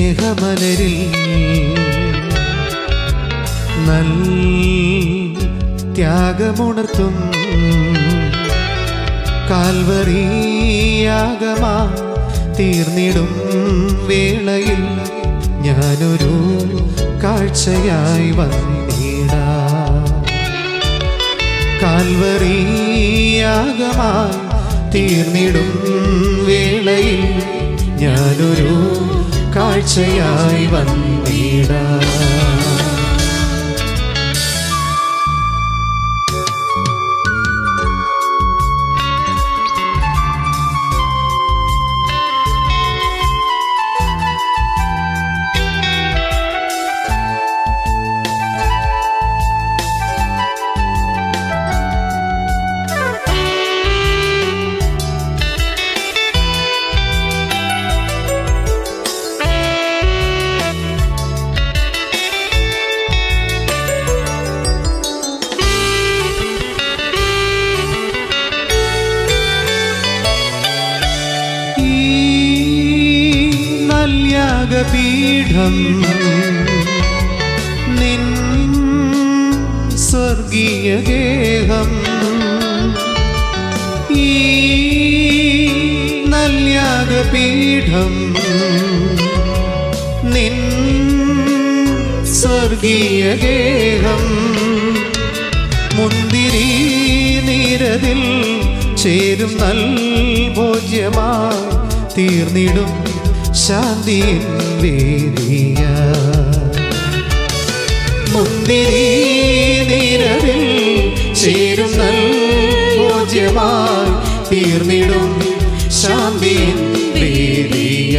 സ്നേഹമലരിൽ നൽ ത്യാഗമുണർത്തും കാൽവറിയാകമാ തീർന്നിടും വേളയിൽ ഞാനൊരു കാഴ്ചയായി വന്നിടാം കാൽവറിയാകമായി തീർന്നിടും വേളയിൽ ഞാനൊരു കാഴ്ചയായി വന്നിടാം ഈ നല്യാഗപീഠം നിൻ സ്വർഗീയ ഗേഹം ഈ നല്യാഗപീഠം നിൻ സ്വർഗീയ ഗേഹം മുന്തിരി നീരതിൽ ചേരും നൽ ഭോജ്യമായി തീർന്നിടും ശാന്തിയിൻ വേദിയ മുന്തിരി നീരതിൽ ചേരും നൽ ഭോജ്യമായി തീർന്നിടും ശാന്തിയിൻ വേദിയ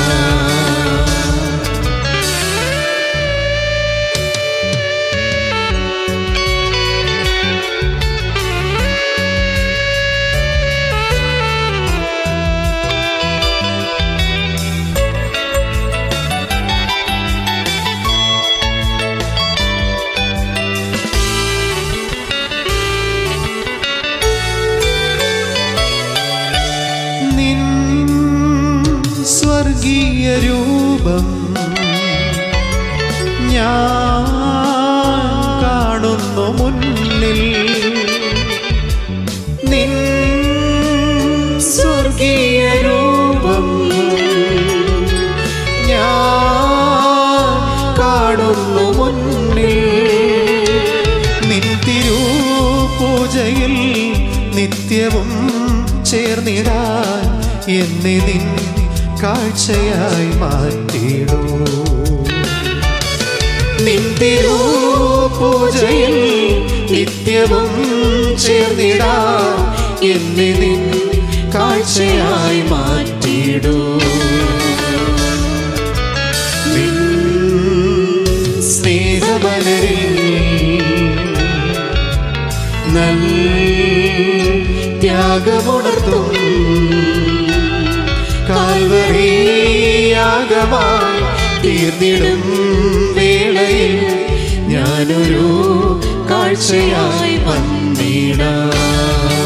നിൻ സ്വർഗീയ രൂപം ഞാൻ കാണുന്നു മുന്നിൽ നിൻ സ്വർഗീയ രൂപം ഞാൻ കാണുന്നു മുന്നിൽ നിൻ തിരുപൂജയിൽ നിത്യവും ചേർന്നിടാൻ എന്നെ നിൻ കാഴ്ചയായി മാറ്റിടൂ നിൻ തിരുപൂജയിൽ നിത്യവും ചേർന്നിടാൻ എന്നെ നിൻ കാഴ്ചയായി മാറ്റിടൂ നിൻ സ്നേഹമലരിൽ നൽ ത്യാഗമുണർത്തും കാൽവറിയാകമായി തീർന്നിടും വേളയിൽ ഞാനൊരു കാഴ്ചയായി വന്നിടാം